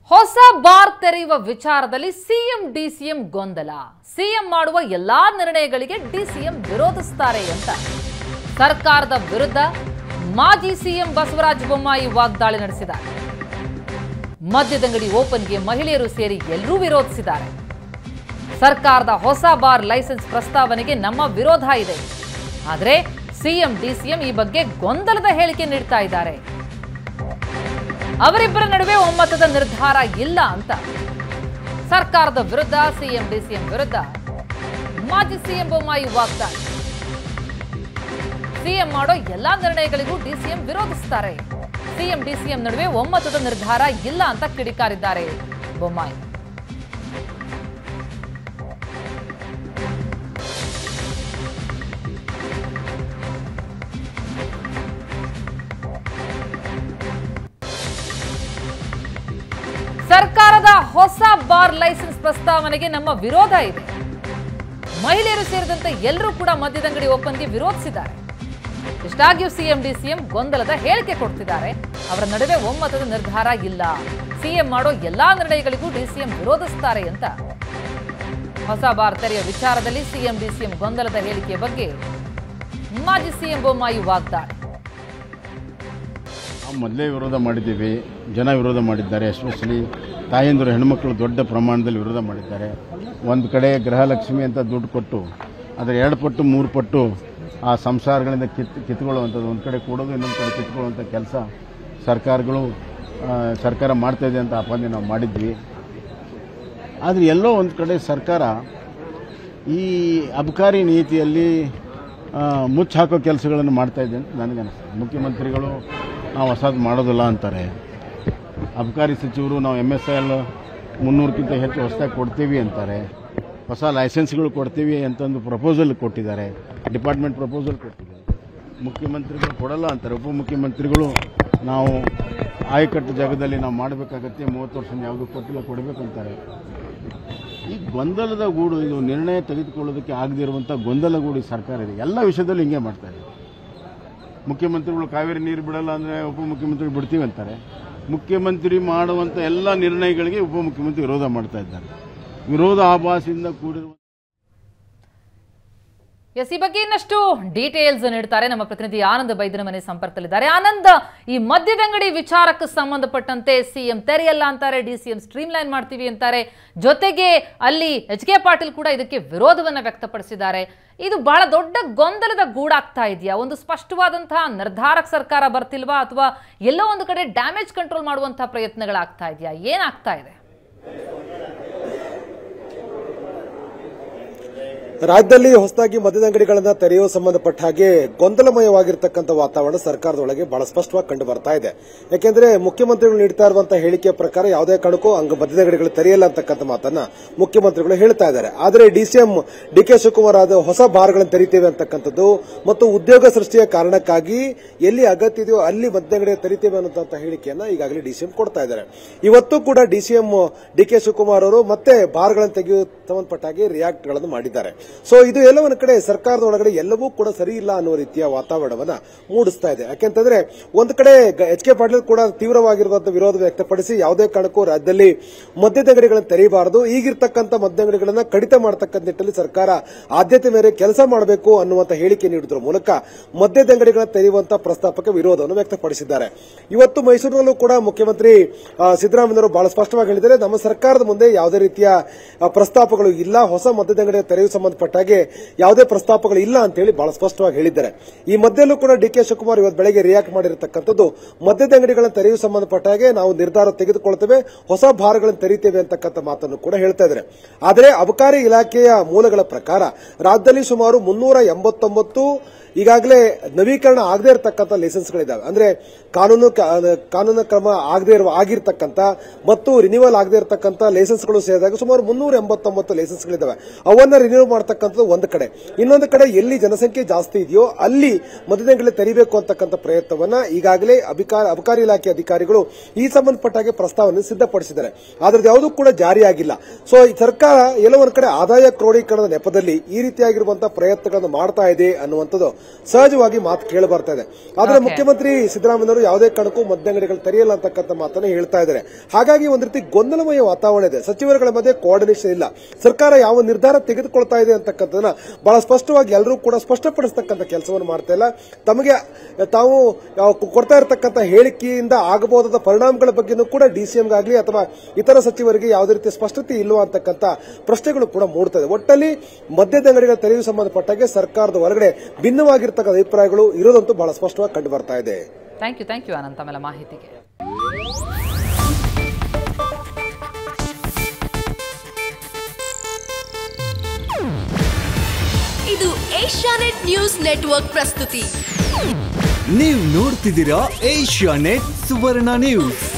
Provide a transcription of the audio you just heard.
ಹೊಸ ಬಾರ್ ತೆರೆಯುವ ವಿಚಾರದಲ್ಲಿ ಸಿಎಂ ಡಿಸಿಎಂ ಗೊಂದಲ ಸಿಎಂ ಮಾಡುವ ಎಲ್ಲಾ ನಿರ್ಣಯಗಳಿಗೆ ಡಿಸಿಎಂ ವಿರೋಧಿಸುತ್ತಾರೆ ಅಂತ ಸರ್ಕಾರದ ವಿರುದ್ಧ ಮಾಜಿ ಸಿಎಂ ಬಸವರಾಜ ಬೊಮ್ಮಾಯಿ ವಾಗ್ದಾಳಿ ನಡೆಸಿದ್ದಾರೆ ಮದ್ಯದಂಗಡಿ ಓಪನ್ಗೆ ಮಹಿಳೆಯರು ಸೇರಿ ಎಲ್ಲರೂ ವಿರೋಧಿಸಿದ್ದಾರೆ ಸರ್ಕಾರದ ಹೊಸ ಬಾರ್ ಲೈಸೆನ್ಸ್ ಪ್ರಸ್ತಾವನೆಗೆ ನಮ್ಮ ವಿರೋಧ ಇದೆ ಆದರೆ ಸಿಎಂ ಡಿಸಿಎಂ ಈ ಬಗ್ಗೆ ಗೊಂದಲದ ಹೇಳಿಕೆ ನೀಡ್ತಾ ಇದ್ದಾರೆ ಅವರಿಬ್ಬರ ನಡುವೆ ಒಮ್ಮತದ ನಿರ್ಧಾರ ಇಲ್ಲ ಅಂತ ಸರ್ಕಾರದ ವಿರುದ್ಧ ಸಿಎಂ ಡಿಸಿಎಂ ವಿರುದ್ಧ ಮಾಜಿ ಸಿಎಂ ಬೊಮ್ಮಾಯಿ ವಾಗ್ದಾಳಿ ಸಿಎಂ ಮಾಡೋ ಎಲ್ಲಾ ನಿರ್ಣಯಗಳಿಗೂ ಡಿಸಿಎಂ ವಿರೋಧಿಸುತ್ತಾರೆ ಸಿಎಂ ಡಿಸಿಎಂ ನಡುವೆ ಒಮ್ಮತದ ನಿರ್ಧಾರ ಇಲ್ಲ ಅಂತ ಕಿಡಿಕಾರಿದ್ದಾರೆ ಬೊಮ್ಮಾಯಿ ಸರ್ಕಾರದ ಹೊಸ ಬಾರ್ ಲೈಸೆನ್ಸ್ ಪ್ರಸ್ತಾವನೆಗೆ ನಮ್ಮ ವಿರೋಧ ಇದೆ ಮಹಿಳೆಯರು ಸೇರಿದಂತೆ ಎಲ್ಲರೂ ಕೂಡ ಮದ್ಯದಂಗಡಿ ಒಪ್ಪಂದಿ ವಿರೋಧಿಸಿದ್ದಾರೆ ಇಷ್ಟಾಗಿಯೂ ಸಿಎಂ ಡಿಸಿಎಂ ಗೊಂದಲದ ಹೇಳಿಕೆ ಕೊಡ್ತಿದ್ದಾರೆ ಅವರ ನಡುವೆ ಒಮ್ಮತದ ನಿರ್ಧಾರ ಇಲ್ಲ ಸಿಎಂ ಮಾಡೋ ಎಲ್ಲಾ ನಿರ್ಣಯಗಳಿಗೂ ಡಿಸಿಎಂ ವಿರೋಧಿಸುತ್ತಾರೆ ಅಂತ ಹೊಸ ಬಾರ್ ತೆರೆಯ ವಿಚಾರದಲ್ಲಿ ಸಿಎಂ ಡಿಸಿಎಂ ಗೊಂದಲದ ಹೇಳಿಕೆ ಬಗ್ಗೆ ಮಾಜಿ ಸಿಎಂ ಬೊಮ್ಮಾಯಿ ವಾಗ್ದಾಳಿ ನಾವು ಮೊದಲೇ ವಿರೋಧ ಮಾಡಿದ್ದೀವಿ ಜನ ವಿರೋಧ ಮಾಡಿದ್ದಾರೆ ಎಸ್ಪೆಷಲಿ ತಾಯಂದಿರು ಹೆಣ್ಮಕ್ಳು ದೊಡ್ಡ ಪ್ರಮಾಣದಲ್ಲಿ ವಿರೋಧ ಮಾಡಿದ್ದಾರೆ ಒಂದು ಕಡೆ ಗೃಹಲಕ್ಷ್ಮಿ ಅಂತ ದುಡ್ಡು ಕೊಟ್ಟು ಅದರ ಎರಡು ಪಟ್ಟು ಮೂರು ಪಟ್ಟು ಆ ಸಂಸಾರಗಳಿಂದ ಕಿತ್ ಕಿತ್ಕೊಳ್ಳುವಂಥದ್ದು ಒಂದು ಕಡೆ ಕೊಡೋದು ಇನ್ನೊಂದು ಕಡೆ ಕಿತ್ಕೊಳ್ಳುವಂಥ ಕೆಲಸ ಸರ್ಕಾರಗಳು ಆ, ಸರ್ಕಾರ ಮಾಡ್ತಾ ಇದೆ ಅಂತ ಆಪಾದನೆ ನಾವು ಮಾಡಿದ್ವಿ ಆದರೆ ಎಲ್ಲೋ ಒಂದು ಕಡೆ ಸರ್ಕಾರ ಈ ಅಬಕಾರಿ ನೀತಿಯಲ್ಲಿ ಆ, ಮುಚ್ಚಿ ಹಾಕೋ ಕೆಲಸಗಳನ್ನು ಮಾಡ್ತಾ ಇದೆ ಅಂತ ನನಗನ್ನಿಸ್ತದೆ ಮುಖ್ಯಮಂತ್ರಿಗಳು ನಾವು ಹೊಸದು ಮಾಡೋದಿಲ್ಲ ಅಂತಾರೆ ಅಬಕಾರಿ ಸಚಿವರು ನಾವು ಎಮ್ ಎಸ್ ಎಲ್ ಮುನ್ನೂರಕ್ಕಿಂತ ಹೆಚ್ಚು ಹೊಸದಾಗಿ ಕೊಡ್ತೀವಿ ಅಂತಾರೆ ಹೊಸ ಲೈಸೆನ್ಸ್ಗಳು ಕೊಡ್ತೀವಿ ಅಂತಂದು ಪ್ರಪೋಸಲ್ ಕೊಟ್ಟಿದ್ದಾರೆ ಡಿಪಾರ್ಟ್ಮೆಂಟ್ ಪ್ರಪೋಸಲ್ ಕೊಟ್ಟಿದ್ದಾರೆ ಮುಖ್ಯಮಂತ್ರಿಗಳು ಕೊಡಲ್ಲ ಅಂತಾರೆ ಉಪಮುಖ್ಯಮಂತ್ರಿಗಳು ನಾವು ಆಯಕಟ್ಟು ಜಾಗದಲ್ಲಿ ನಾವು ಮಾಡಬೇಕಾಗತ್ತೆ ಮೂವತ್ತು ವರ್ಷ ಯಾವುದು ಕೊಟ್ಟಿಲ್ಲ ಕೊಡಬೇಕಂತಾರೆ ಈ ಗೊಂದಲದ ಗೂಡು ಇದು ನಿರ್ಣಯ ತೆಗೆದುಕೊಳ್ಳೋದಕ್ಕೆ ಆಗದಿರುವಂಥ ಗೊಂದಲ ಗೂಡು ಈ ಸರ್ಕಾರ ಇದೆ ಎಲ್ಲ ವಿಷಯದಲ್ಲೂ ಹಿಂಗೆ ಮಾಡ್ತಾ ಇದೆ ಮುಖ್ಯಮಂತ್ರಿಗಳು ಕಾವೇರಿ ನೀರು ಬಿಡಲ್ಲ ಅಂದರೆ ಉಪಮುಖ್ಯಮಂತ್ರಿ ಬಿಡ್ತೀವಿ ಅಂತಾರೆ ಮುಖ್ಯಮಂತ್ರಿ ಮಾಡುವಂಥ ಎಲ್ಲ ನಿರ್ಣಯಗಳಿಗೆ ಉಪಮುಖ್ಯಮಂತ್ರಿ ವಿರೋಧ ಮಾಡ್ತಾ ಇದ್ದಾರೆ ವಿರೋಧ ಆಭಾಸದಿಂದ ಕೂಡಿರುವ ಎಸ್ ಈ ಬಗ್ಗೆ ಇನ್ನಷ್ಟು ಡೀಟೇಲ್ಸ್ ನೀಡ್ತಾರೆ ನಮ್ಮ ಪ್ರತಿನಿಧಿ ಆನಂದ್ ಬೈದನ ಮನೆ ಸಂಪರ್ಕದಲ್ಲಿದ್ದಾರೆ ಆನಂದ್ ಈ ಮದ್ಯದಂಗಡಿ ವಿಚಾರಕ್ಕೆ ಸಂಬಂಧಪಟ್ಟಂತೆ ಸಿಎಂ ತೆರೆಯಲ್ಲ ಅಂತಾರೆ ಡಿ ಸಿಎಂ ಸ್ಟ್ರೀಮ್ ಲೈನ್ ಮಾಡ್ತೀವಿ ಅಂತಾರೆ ಜೊತೆಗೆ ಅಲ್ಲಿ ಎಚ್ ಕೆ ಪಾಟೀಲ್ ಕೂಡ ಇದಕ್ಕೆ ವಿರೋಧವನ್ನ ವ್ಯಕ್ತಪಡಿಸಿದ್ದಾರೆ ಇದು ಬಹಳ ದೊಡ್ಡ ಗೊಂದಲದ ಗೂಡಾಗ್ತಾ ಇದೆಯಾ ಒಂದು ಸ್ಪಷ್ಟವಾದಂತಹ ನಿರ್ಧಾರಕ್ಕೆ ಸರ್ಕಾರ ಬರ್ತಿಲ್ವಾ ಅಥವಾ ಎಲ್ಲೋ ಒಂದು ಕಡೆ ಡ್ಯಾಮೇಜ್ ಕಂಟ್ರೋಲ್ ಮಾಡುವಂತಹ ಪ್ರಯತ್ನಗಳಾಗ್ತಾ ಇದೆಯಾ ಏನಾಗ್ತಾ ಇದೆ ರಾಜ್ಯದಲ್ಲಿ ಹೊಸದಾಗಿ ಮದ್ಯದಂಗಡಿಗಳನ್ನ ತೆರೆಯುವ ಸಂಬಂಧಪಟ್ಟ ಹಾಗೆ ಗೊಂದಲಮಯವಾಗಿರ್ತಕ್ಕಂಥ ವಾತಾವರಣ ಸರ್ಕಾರದೊಳಗೆ ಬಹಳ ಸ್ಪಷ್ಟವಾಗಿ ಕಂಡು ಬರ್ತಾ ಇದೆ ಯಾಕೆಂದ್ರೆ ಮುಖ್ಯಮಂತ್ರಿಗಳು ನೀಡ್ತಾ ಇರುವಂತಹ ಹೇಳಿಕೆಯ ಪ್ರಕಾರ ಯಾವುದೇ ಕಾರಣಕ್ಕೂ ಹಂಗ ಮದ್ಯದಂಗಡಿಗಳು ತೆರೆಯಲ್ಲ ಅಂತಕ್ಕಂಥ ಮಾತನ್ನ ಮುಖ್ಯಮಂತ್ರಿಗಳು ಹೇಳ್ತಾ ಇದ್ದಾರೆ ಆದರೆ ಡಿಸಿಎಂ ಡಿ ಕೆ ಶಿವಕುಮಾರ್ ಆದ ಹೊಸ ಬಾರ್ಗಳನ್ನು ತೆರಿತೇವೆ ಅಂತಕ್ಕಂಥದ್ದು ಮತ್ತು ಉದ್ಯೋಗ ಸೃಷ್ಟಿಯ ಕಾರಣಕ್ಕಾಗಿ ಎಲ್ಲಿ ಅಗತ್ಯ ಇದೆಯೋ ಅಲ್ಲಿ ಮದ್ಯದಂಗಡಿ ತೆರಿತೇವೆ ಅನ್ನುವಂತಹ ಹೇಳಿಕೆಯನ್ನ ಈಗಾಗಲೇ ಡಿಸಿಎಂ ಕೊಡ್ತಾ ಇದ್ದಾರೆ ಇವತ್ತು ಕೂಡ ಡಿಸಿಎಂ ಡಿ ಕೆ ಶಿವಕುಮಾರ್ ಅವರು ಮತ್ತೆ ಬಾರ್ಗಳನ್ನು ತೆಗೆಯುವ ಸಂಬಂಧಪಟ್ಟ ಹಾಗೆ ರಿಯಾಕ್ಟ್ ಗಳನ್ನು ಮಾಡಿದ್ದಾರೆ ಸೊ ಇದು ಎಲ್ಲ ಒಂದು ಕಡೆ ಸರ್ಕಾರದ ಒಳಗಡೆ ಎಲ್ಲವೂ ಕೂಡ ಸರಿ ಇಲ್ಲ ಅನ್ನುವ ರೀತಿಯ ವಾತಾವರಣವನ್ನ ಮೂಡಿಸ್ತಾ ಇದೆ ಯಾಕೆಂತಂದ್ರೆ ಒಂದು ಕಡೆ ಎಚ್ ಕೆ ಪಾಟೀಲ್ ಕೂಡ ತೀವ್ರವಾಗಿರುವಂತಹ ವಿರೋಧ ವ್ಯಕ್ತಪಡಿಸಿ ಯಾವುದೇ ಕಾರಣಕ್ಕೂ ರಾಜ್ಯದಲ್ಲಿ ಮದ್ಯದಂಗಡಿಗಳನ್ನು ತೆರೆಯಬಾರದು ಈಗಿರ್ತಕ್ಕಂಥ ಮದ್ಯದಂಗಡಿಗಳನ್ನ ಕಡಿತ ಮಾಡತಕ್ಕಂಥ ನಿಟ್ಟಲ್ಲಿ ಸರ್ಕಾರ ಆದ್ಯತೆ ಮೇರೆ ಕೆಲಸ ಮಾಡಬೇಕು ಅನ್ನುವಂತ ಹೇಳಿಕೆ ನೀಡುವುದರ ಮೂಲಕ ಮದ್ಯದಂಗಡಿಗಳನ್ನು ತೆರೆಯುವಂತಹ ಪ್ರಸ್ತಾಪಕ್ಕೆ ವಿರೋಧವನ್ನು ವ್ಯಕ್ತಪಡಿಸಿದ್ದಾರೆ ಇವತ್ತು ಮೈಸೂರಿನಲ್ಲೂ ಕೂಡ ಮುಖ್ಯಮಂತ್ರಿ ಆ, ಸಿದ್ದರಾಮಯ್ಯವರು ಬಹಳ ಸ್ಪಷ್ಟವಾಗಿ ಹೇಳಿದ್ದಾರೆ ನಮ್ಮ ಸರ್ಕಾರದ ಮುಂದೆ ಯಾವುದೇ ರೀತಿಯ ಆ, ಪ್ರಸ್ತಾಪಗಳು ಇಲ್ಲ ಹೊಸ ಮದ್ಯದಂಗಡಿ ತೆರೆಯುವ ಸಂಬಂಧಪಟ್ಟ ಹಾಗೆ ಯಾವುದೇ ಪ್ರಸ್ತಾಪಗಳು ಇಲ್ಲ ಅಂತ ಹೇಳಿ ಬಹಳ ಸ್ಪಷ್ಟವಾಗಿ ಹೇಳಿದ್ದಾರೆ ಈ ಮಧ್ಯಲ್ಲೂ ಕೂಡ ಡಿ ಕೆ ಶಿವಕುಮಾರ್ ಇವತ್ತು ಬೆಳಗ್ಗೆ ರಿಯಾಕ್ಟ್ ಮಾಡಿರತಕ್ಕಂಥದ್ದು ಮದ್ಯದಂಗಡಿಗಳನ್ನು ತೆರೆಯುವ ಸಂಬಂಧಪಟ್ಟ ಹಾಗೆ ನಾವು ನಿರ್ಧಾರ ತೆಗೆದುಕೊಳ್ತೇವೆ ಹೊಸ ಬಾರ್ಗಳನ್ನು ತೆರೀತೇವೆ ಅಂತಕ್ಕಂಥ ಮಾತನ್ನು ಕೂಡ ಹೇಳ್ತಾ ಇದ್ದಾರೆ ಆದರೆ ಅಬಕಾರಿ ಇಲಾಖೆಯ ಮೂಲಗಳ ಪ್ರಕಾರ ರಾಜ್ಯದಲ್ಲಿ ಸುಮಾರು ಮುನ್ನೂರ ಎಂಬತ್ತೊಂಬತ್ತು ಈಗಾಗಲೇ ನವೀಕರಣ ಆಗದೇ ಇರತಕ್ಕಂಥ ಲೈಸೆನ್ಸ್ಗಳಿದ್ದಾವೆ ಅಂದ್ರೆ ಕಾನೂನು ಕಾನೂನು ಕ್ರಮ ಆಗದೇ ಇರುವ ಆಗಿರ್ತಕ್ಕಂಥ ಮತ್ತು ರಿನ್ಯೂವಲ್ ಆಗದೇ ಇರತಕ್ಕಂಥ ಲೈಸೆನ್ಸ್ಗಳು ಸೇರಿದಾಗ ಸುಮಾರು ಮುನ್ನೂರ ಎಂಬತ್ತೊಂಬತ್ತು ಲೈಸೆನ್ಸ್ಗಳಿದ್ದಾವೆ ಅವನ್ನ ರಿನ್ಯೂ ಮಾಡ್ತಕ್ಕಂಥದ್ದು ಒಂದು ಕಡೆ ಇನ್ನೊಂದು ಕಡೆ ಎಲ್ಲಿ ಜನಸಂಖ್ಯೆ ಜಾಸ್ತಿ ಇದೆಯೋ ಅಲ್ಲಿ ಮತದಾನಗಳಲ್ಲಿ ತೆರಿಬೇಕು ಅಂತಕ್ಕಂಥ ಪ್ರಯತ್ನವನ್ನ ಈಗಾಗಲೇ ಅಧಿಕಾರ ಅಬಕಾರಿ ಇಲಾಖೆ ಅಧಿಕಾರಿಗಳು ಈ ಸಂಬಂಧಪಟ್ಟ ಹಾಗೆ ಪ್ರಸ್ತಾವನೆ ಸಿದ್ಧಪಡಿಸಿದ್ದಾರೆ ಆದ್ರದ್ದು ಯಾವುದೂ ಕೂಡ ಜಾರಿಯಾಗಿಲ್ಲ ಸೊ ಈ ಸರ್ಕಾರ ಎಲ್ಲೋ ಒಂದ್ ಕಡೆ ಆದಾಯ ಕ್ರೋಢೀಕರಣದ ನೆಪದಲ್ಲಿ ಈ ರೀತಿಯಾಗಿರುವಂತಹ ಪ್ರಯತ್ನಗಳನ್ನು ಮಾಡ್ತಾ ಇದೆ ಅನ್ನುವಂಥದ್ದು ಸಹಜವಾಗಿ ಮಾತು ಕೇಳಿ ಬರ್ತಾ ಇದೆ ಆದ್ರೆ ಮುಖ್ಯಮಂತ್ರಿ ಸಿದ್ದರಾಮಯ್ಯವರು ಯಾವುದೇ ಕಾರಣಕ್ಕೂ ಮದ್ಯಂಗಡಿಗಳು ತೆರೆಯಲ್ಲ ಅಂತಕ್ಕಂಥ ಮಾತನ್ನ ಹೇಳ್ತಾ ಇದ್ದಾರೆ ಹಾಗಾಗಿ ಒಂದ್ ರೀತಿ ಗೊಂದಲಮಯ ವಾತಾವರಣ ಇದೆ ಸಚಿವರುಗಳ ಮಧ್ಯೆ ಕೋಆರ್ಡಿನೇಷನ್ ಇಲ್ಲ ಸರ್ಕಾರ ಯಾವ ನಿರ್ಧಾರ ತೆಗೆದುಕೊಳ್ತಾ ಇದೆ ಅಂತಕ್ಕಂಥದನ್ನ ಬಹಳ ಸ್ಪಷ್ಟವಾಗಿ ಎಲ್ಲರೂ ಕೂಡ ಸ್ಪಷ್ಟಪಡಿಸ್ತಕ್ಕಂಥ ಕೆಲಸವನ್ನು ಮಾಡ್ತಾ ಇಲ್ಲ ತಮಗೆ ತಾವು ಯಾವ ಕೊಡ್ತಾ ಇರತಕ್ಕಂಥ ಹೇಳಿಕೆಯಿಂದ ಆಗಬಹುದಾದ ಪರಿಣಾಮಗಳ ಬಗ್ಗೆನೂ ಕೂಡ ಡಿಸಿಎಂಗಾಗಲಿ ಅಥವಾ ಇತರ ಸಚಿವರಿಗೆ ಯಾವುದೇ ರೀತಿಯ ಸ್ಪಷ್ಟತೆ ಇಲ್ವಾ ಅಂತಕ್ಕಂಥ ಪ್ರಶ್ನೆಗಳು ಕೂಡ ಮೂಡ್ತಾ ಇದೆ ಒಟ್ಟಲ್ಲಿ ಮದ್ಯದ ಅಂಗಡಿಗಳ ತೆರೆಯುವ ಸಂಬಂಧಪಟ್ಟಾಗೆ ಸರ್ಕಾರದ ಹೊರಗಡೆ ಭಿನ್ನವಾಗಿರ್ತಕ್ಕಂಥ ಅಭಿಪ್ರಾಯಗಳು ಇರೋದಂತೂ ಬಹಳ ಸ್ಪಷ್ಟವಾಗಿ ಕಂಡು ಬರ್ತಾ ಇದೆ thank you thank you Ananth ಆಮೇಲೆ ಮಾಹಿತಿಗೆ ಇದು ಏಷ್ಯಾನೆಟ್ ನ್ಯೂಸ್ ನೆಟ್ವರ್ಕ್ ಪ್ರಸ್ತುತಿ ನೀವು ನೋಡ್ತಿದ್ದೀರಾ ಏಷ್ಯಾ ನೆಟ್ ಸುವರ್ಣ ನ್ಯೂಸ್